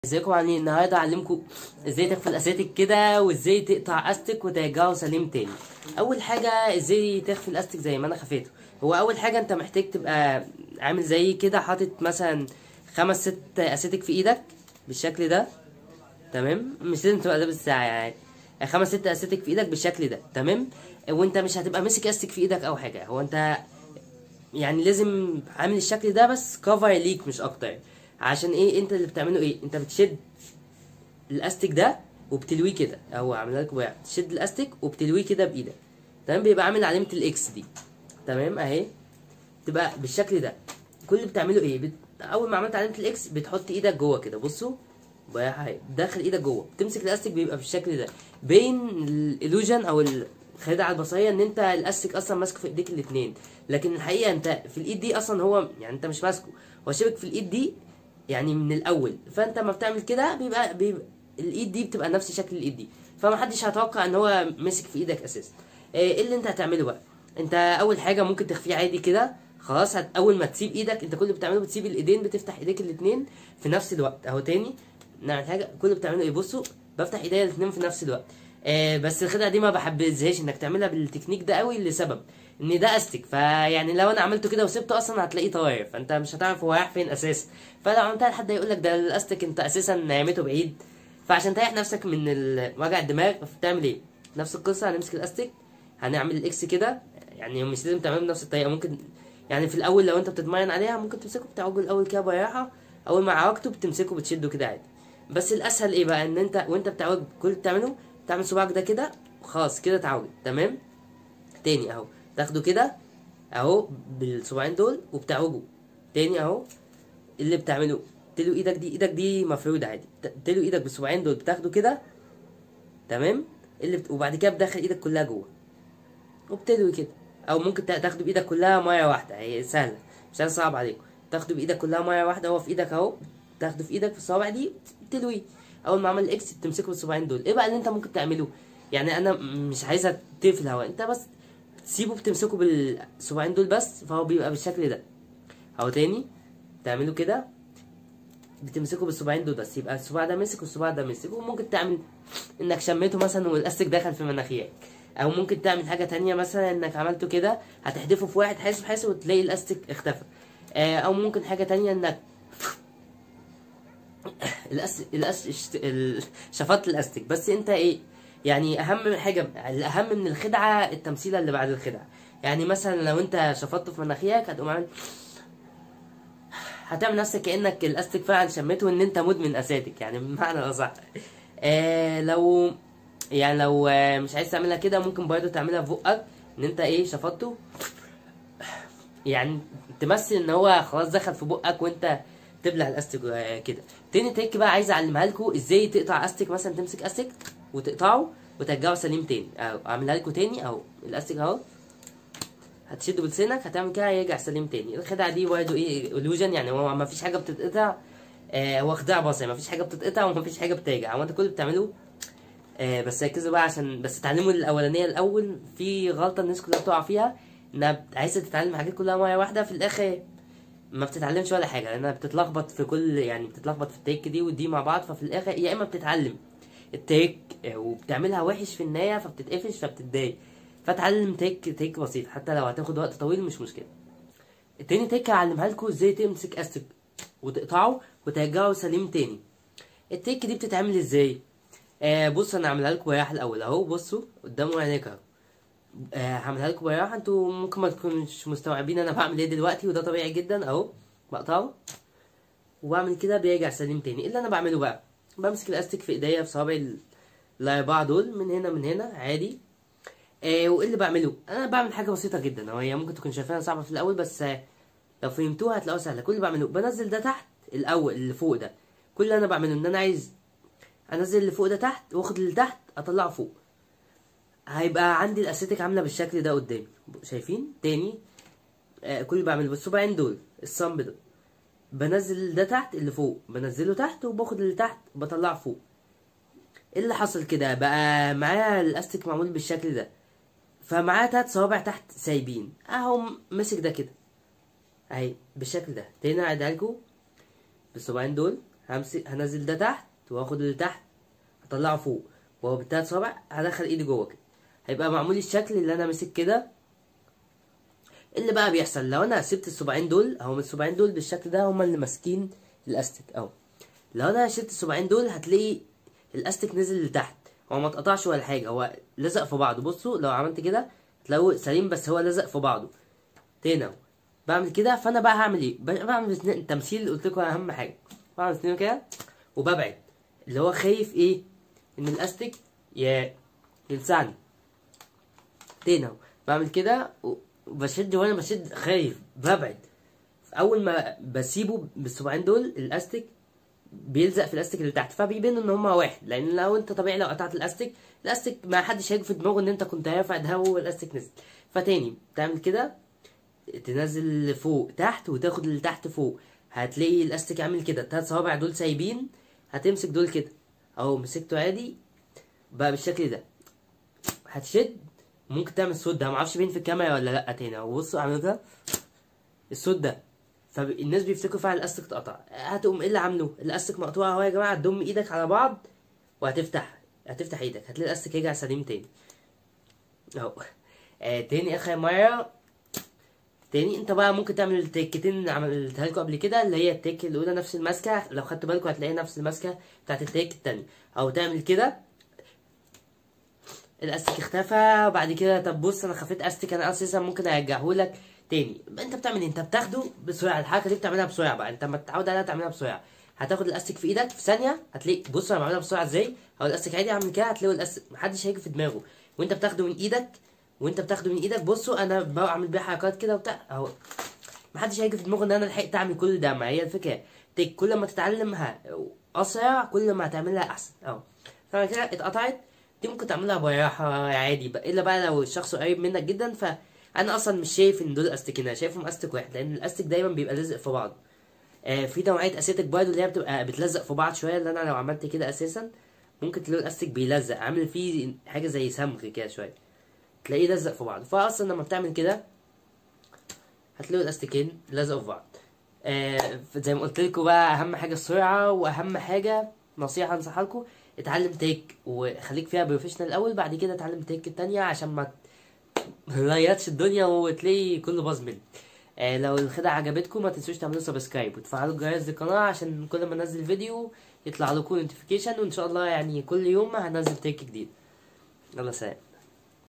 ازيكم عاملين النهارده اعلمكم ازاي تخفي الاستيك كده وازاي تقطع استك وترجعه سليم تاني اول حاجه ازاي تخفي الاستيك زي ما انا خفيته هو اول حاجه انت محتاج تبقى عامل زي كده حاطط مثلا خمس ست استيك في ايدك بالشكل ده تمام مش لازم تبقى لابس ساعه يعني خمس ست استيك في ايدك بالشكل ده تمام وانت مش هتبقى ماسك استيك في ايدك او حاجه هو انت يعني لازم عامل الشكل ده بس كفر ليك مش اكتر عشان ايه انت اللي بتعمله ايه انت بتشد الاستيك ده وبتلويه كده اهو عاملها لكم بقى تشد الاستيك وبتلويه كده بايدك تمام بيبقى عامل علامه الاكس دي تمام اهي تبقى بالشكل ده كل اللي بتعمله ايه بت... اول ما عملت علامه الاكس بتحط ايدك جوه كده بصوا بقى اهي داخل ايدك جوه بتمسك الاستيك بيبقى بالشكل ده بين الالوجن او الخداع البصريه ان انت الاستيك اصلا ماسكه في ايديك الاثنين لكن الحقيقه انت في الايد دي اصلا هو يعني انت مش ماسكه هو شبك في الايد دي يعني من الاول فانت ما بتعمل كده بيبقى, بيبقى الايد دي بتبقى نفس شكل الايد دي فمحدش هيتوقع ان هو مسك في ايدك اساسا ايه اللي انت هتعمله بقى انت اول حاجه ممكن تخفيه عادي كده خلاص هت اول ما تسيب ايدك انت كل اللي بتعمله بتسيب الايدين بتفتح ايديك الاثنين في نفس الوقت اهو تاني نعمل حاجه كل اللي بتعمله ايه بصوا بفتح ايديا الاثنين في نفس الوقت آه بس الخدعه دي ما بحبذهاش انك تعملها بالتكنيك ده قوي لسبب ان ده استك فيعني لو انا عملته كده وسبته اصلا هتلاقيه طاير فانت مش هتعرف هو رايح فين اساسا فلو عملتها لحد يقول لك ده الاستك انت اساسا نعمته بعيد فعشان تريح نفسك من وجع الدماغ بتعمل ايه نفس القصه هنمسك الاستك هنعمل الاكس كده يعني مش لازم تعمله بنفس الطريقه ممكن يعني في الاول لو انت بتتمرن عليها ممكن تمسكه بتعوجه الاول كده براحه اول ما عوجته بتمسكه بتشده كده عادي بس الاسهل ايه بقى ان انت وانت بتعوج كل اللي بتعمله تعمل صباعك ده كده خلاص كده اتعوج تمام تاني اهو تاخده كده اهو بالصباعين دول وبتعوجه تاني اهو اللي بتعمله تلو ايدك دي ايدك دي مفروض عادي تلو ايدك بالصباعين دول بتاخده كده تمام اللي بت... وبعد كده بتدخل ايدك كلها جوه وبتلوي كده او ممكن تاخده بايدك كلها ميه واحده هي سهله مش صعب عليكم تاخده بايدك كلها ميه واحده هو في ايدك اهو تاخده في ايدك في الصوابع دي بتلويه اول ما عمل اكس بتمسكه بالصباعين دول ايه بقى اللي انت ممكن تعمله يعني انا مش عايزك تقفل الهواء انت بس تسيبه بتمسكه بالصباعين دول بس فهو بيبقى بالشكل ده اهو تاني تعمله كده بتمسكه بالصباعين دول بس يبقى الصباع ده مسك والصباع ده مسك وممكن تعمل انك شميته مثلا والاستك دخل في مناخيرك او ممكن تعمل حاجه تانية مثلا انك عملته كده هتحدفه في واحد حاسب حاسب وتلاقي الاستك اختفى آه او ممكن حاجه تانية انك الاس الاس شفطت الاستك بس انت ايه يعني اهم حاجه الاهم من الخدعه التمثيله اللي بعد الخدعه يعني مثلا لو انت شفطته في مناخيرك هتقوم عامل هتعمل نفسك كانك الاستك فعلا شميته ان انت مدمن اساتك يعني بمعنى اصح آه لو يعني لو آه مش عايز تعملها كده ممكن برضه تعملها في بقك ان انت ايه شفطته يعني تمثل ان هو خلاص دخل في بقك وانت تبلع الاستك كده تاني تريك بقى عايز اعلمها لكم ازاي تقطع استك مثلا تمسك استك وتقطعه وترجعه سليم تاني اهو اعملها لكم تاني اهو الاستك اهو هتشده بلسانك هتعمل كده يرجع سليم تاني الخدعه دي برضه ايه الوجن يعني هو ما فيش حاجه بتتقطع آه هو خداع بسيط ما فيش حاجه بتتقطع وما فيش حاجه بترجع هو انت كل اللي بتعمله آه بس ركزوا بقى عشان بس اتعلموا الاولانيه الاول في غلطه الناس كلها بتقع فيها انها عايزه تتعلم حاجات كلها مره واحده في الاخر ما بتتعلمش ولا حاجه لانها بتتلخبط في كل يعني بتتلخبط في التريك دي ودي مع بعض ففي الاخر يا اما بتتعلم التريك وبتعملها وحش في النهايه فبتتقفش فبتتضايق فتعلم تريك تريك بسيط حتى لو هتاخد وقت طويل مش مشكله التاني تريك هعلمها لكم ازاي تمسك استك وتقطعه وترجعه سليم تاني التريك دي بتتعمل ازاي آه بص انا هعملها لكم براحه الاول اهو بصوا قدام عينيك اهو آه هعملها لكم براحه انتوا ممكن ما تكونوش مستوعبين انا بعمل ايه دلوقتي وده طبيعي جدا اهو بقطعه وبعمل كده بيرجع سليم تاني اللي انا بعمله بقى بمسك الاستك في ايديا بصوابع الاربعه دول من هنا من هنا عادي آه وايه اللي بعمله انا بعمل حاجه بسيطه جدا هي ممكن تكون شايفاها صعبه في الاول بس آه لو فهمتوها هتلاقوها سهله كل اللي بعمله بنزل ده تحت الاول اللي فوق ده كل اللي انا بعمله ان انا عايز انزل اللي فوق ده تحت واخد اللي تحت اطلعه فوق هيبقى عندي الاسيتك عامله بالشكل ده قدامي شايفين تاني آه كل اللي بعمله بالصباعين دول الصنب ده بنزل ده تحت اللي فوق بنزله تحت وباخد اللي تحت بطلعه فوق ايه اللي حصل كده بقى معايا الاستيك معمول بالشكل ده فمعاه تلات صوابع تحت سايبين اهو مسك ده كده اهي بالشكل ده تاني اعيدها لكم بالصباعين دول همسك هنزل ده تحت واخد اللي تحت اطلعه فوق وهو بالتلات صوابع هدخل ايدي جوه كده هيبقى معمول الشكل اللي انا ماسك كده اللي بقى بيحصل لو انا سبت الصباعين دول اهو من الصباعين دول بالشكل ده هما اللي ماسكين الاستيك اهو لو انا شلت الصباعين دول هتلاقي الاستيك نزل لتحت هو ما اتقطعش ولا حاجه هو لزق في بعضه بصوا لو عملت كده تلاقوه سليم بس هو لزق في بعضه تاني اهو بعمل كده فانا بقى هعمل ايه ب- بعمل اتنين تمثيل قلت لكم اهم حاجه بعمل اتنين كده وببعد اللي هو خايف ايه ان الاستيك ي- يلسعني تاني اهو بعمل كده و- وبشد وانا بشد خايف ببعد اول ما بسيبه بالصباعين دول الاستيك بيلزق في الاستيك اللي تحت فبيبين ان هما واحد لان لو انت طبيعي لو قطعت الاستيك الاستيك ما حدش هيجي في دماغه ان انت كنت رافع ده والاستيك نزل فتاني تعمل كده تنزل فوق تحت وتاخد اللي تحت فوق هتلاقي الاستيك عامل كده التلات صوابع دول سايبين هتمسك دول كده اهو مسكته عادي بقى بالشكل ده هتشد ممكن تعمل الصوت ده معرفش باين في الكاميرا ولا لا تاني اهو بصوا اعمل كده الصوت ده فالناس بيفتكروا فعلا الاستيك اتقطع هتقوم ايه اللي عامله الاستيك مقطوع اهو يا جماعه تضم ايدك على بعض وهتفتح هتفتح ايدك هتلاقي الاستيك يرجع سليم تاني اهو آه تاني اخر مره تاني انت بقى ممكن تعمل التكتين اللي عملتها لكم قبل كده اللي هي التك الاولى نفس الماسكه لو خدتوا بالكم هتلاقي نفس الماسكه بتاعت التك التاني او تعمل كده الاستيك اختفى وبعد كده طب بص انا خفيت استيك انا اساسا ممكن ارجعه لك تاني انت بتعمل ايه انت بتاخده بسرعه الحركه دي بتعملها بسرعه بقى انت لما تتعود عليها تعملها بسرعه هتاخد الاستيك في ايدك في ثانيه هتلاقي بص انا بعملها بسرعه ازاي هو الاستيك عادي اعمل كده هتلاقي الاستيك محدش هيجي في دماغه وانت بتاخده من ايدك وانت بتاخده من ايدك بصوا انا بعمل بيه حركات كده وبتاع اهو محدش هيجي في دماغه ان انا لحقت اعمل كل ده ما هي الفكره تك كل ما تتعلمها اسرع كل ما هتعملها احسن اهو فانا كده اتقطعت دي ممكن تعملها براحة عادي بقى الا بقى لو الشخص قريب منك جدا فانا اصلا مش شايف ان دول استيكين انا شايفهم استيك واحد لان الاستيك دايما بيبقى لازق في بعض آه في نوعيه اسيتك برضه اللي هي بتبقى بتلزق في بعض شويه اللي انا لو عملت كده اساسا ممكن تلاقي الاستيك بيلزق عامل فيه حاجه زي صمغ كده شويه تلاقيه لزق في بعض فاصلا لما بتعمل كده هتلاقوا الاستيكين لزقوا في بعض آه زي ما قلت لكم بقى اهم حاجه السرعه واهم حاجه نصيحه انصحها لكم اتعلم تيك وخليك فيها بروفيشنال الاول بعد كده اتعلم تيك التانية عشان ما تغيرش الدنيا وتلاقي كله باظ منك آه لو الخدعة عجبتكم ما تنسوش تعملوا سبسكرايب وتفعلوا الجرس للقناة عشان كل ما انزل فيديو يطلع لكم نوتيفيكيشن وان شاء الله يعني كل يوم هنزل تيك جديد يلا سلام